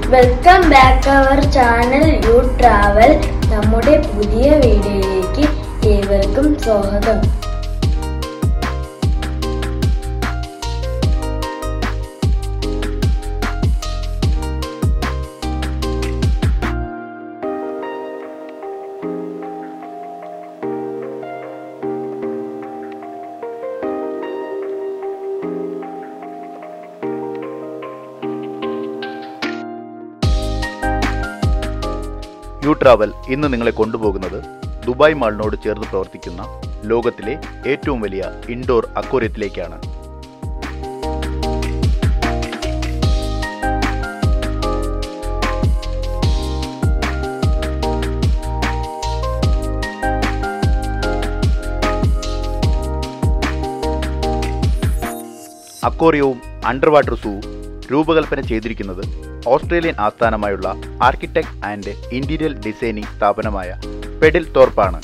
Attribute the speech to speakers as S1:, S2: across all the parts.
S1: welcome back our channel you travel നമ്മുടെ പുതിയ വീഡിയോയിലേക്ക് ഏവർക്കും സ്വാഗതം
S2: യു ട്രാവൽ ഇന്ന് നിങ്ങളെ കൊണ്ടുപോകുന്നത് ദുബായ് മാളിനോട് ചേർന്ന് പ്രവർത്തിക്കുന്ന ലോകത്തിലെ ഏറ്റവും വലിയ ഇൻഡോർ അക്വേറിയത്തിലേക്കാണ് അക്വേറിയവും അണ്ടർ വാട്ടർ സൂവും രൂപകൽപ്പന ചെയ്തിരിക്കുന്നത് ഓസ്ട്രേലിയൻ ആസ്ഥാനമായുള്ള ആർക്കിടെക്ട് ആൻഡ് ഇന്റീരിയർ ഡിസൈനിംഗ് സ്ഥാപനമായ പെഡിൽ തോർപ്പാണ്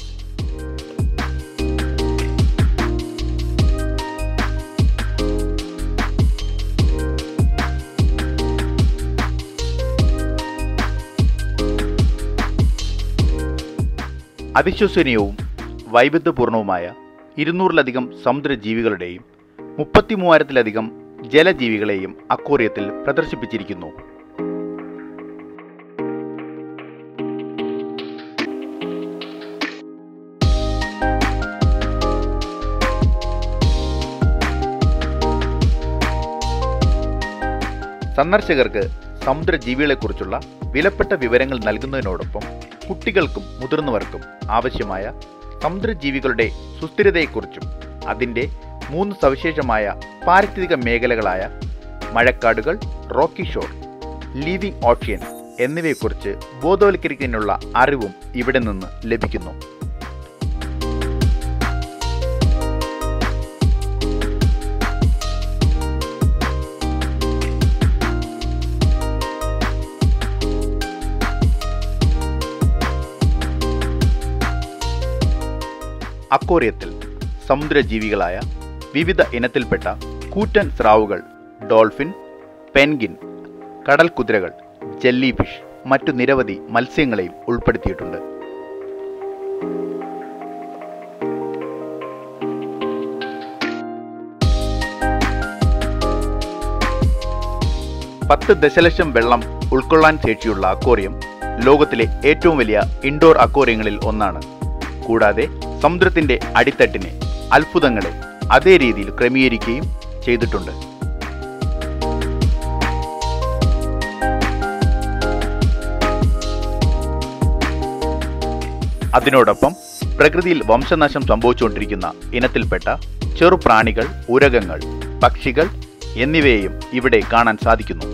S2: അവിശ്വസനീയവും വൈവിധ്യപൂർണവുമായ ഇരുന്നൂറിലധികം സമുദ്രജീവികളുടെയും മുപ്പത്തിമൂവായിരത്തിലധികം ജലജീവികളെയും അക്വേറിയത്തിൽ പ്രദർശിപ്പിച്ചിരിക്കുന്നു സന്ദർശകർക്ക് സമുദ്രജീവികളെക്കുറിച്ചുള്ള വിലപ്പെട്ട വിവരങ്ങൾ നൽകുന്നതിനോടൊപ്പം കുട്ടികൾക്കും മുതിർന്നവർക്കും ആവശ്യമായ സമുദ്രജീവികളുടെ സുസ്ഥിരതയെക്കുറിച്ചും അതിൻ്റെ മൂന്ന് സവിശേഷമായ പാരിസ്ഥിതിക മേഖലകളായ മഴക്കാടുകൾ റോക്കി ഷോർ ലീവിംഗ് ഓഷ്യൻ എന്നിവയെക്കുറിച്ച് ബോധവൽക്കരിക്കുന്നതിനുള്ള അറിവും ഇവിടെ നിന്ന് ലഭിക്കുന്നു അക്വേറിയത്തിൽ സമുദ്രജീവികളായ വിവിധ ഇനത്തിൽപ്പെട്ട കൂറ്റൻ സ്രാവുകൾ ഡോൾഫിൻ പെൻഗിൻ കടൽ കുതിരകൾ ജെല്ലി ഫിഷ് മറ്റു നിരവധി മത്സ്യങ്ങളെയും ഉൾപ്പെടുത്തിയിട്ടുണ്ട് പത്ത് ദശലക്ഷം വെള്ളം ഉൾക്കൊള്ളാൻ ശേഷിയുള്ള അക്വേറിയം ലോകത്തിലെ ഏറ്റവും വലിയ ഇൻഡോർ അക്വേറിയങ്ങളിൽ ഒന്നാണ് കൂടാതെ സമുദ്രത്തിന്റെ അടിത്തട്ടിനെ അത്ഭുതങ്ങളെ അതേ രീതിയിൽ ക്രമീകരിക്കുകയും ചെയ്തിട്ടുണ്ട് അതിനോടൊപ്പം പ്രകൃതിയിൽ വംശനാശം സംഭവിച്ചുകൊണ്ടിരിക്കുന്ന ഇനത്തിൽപ്പെട്ട ചെറുപ്രാണികൾ ഉരകങ്ങൾ പക്ഷികൾ എന്നിവയെയും ഇവിടെ കാണാൻ സാധിക്കുന്നു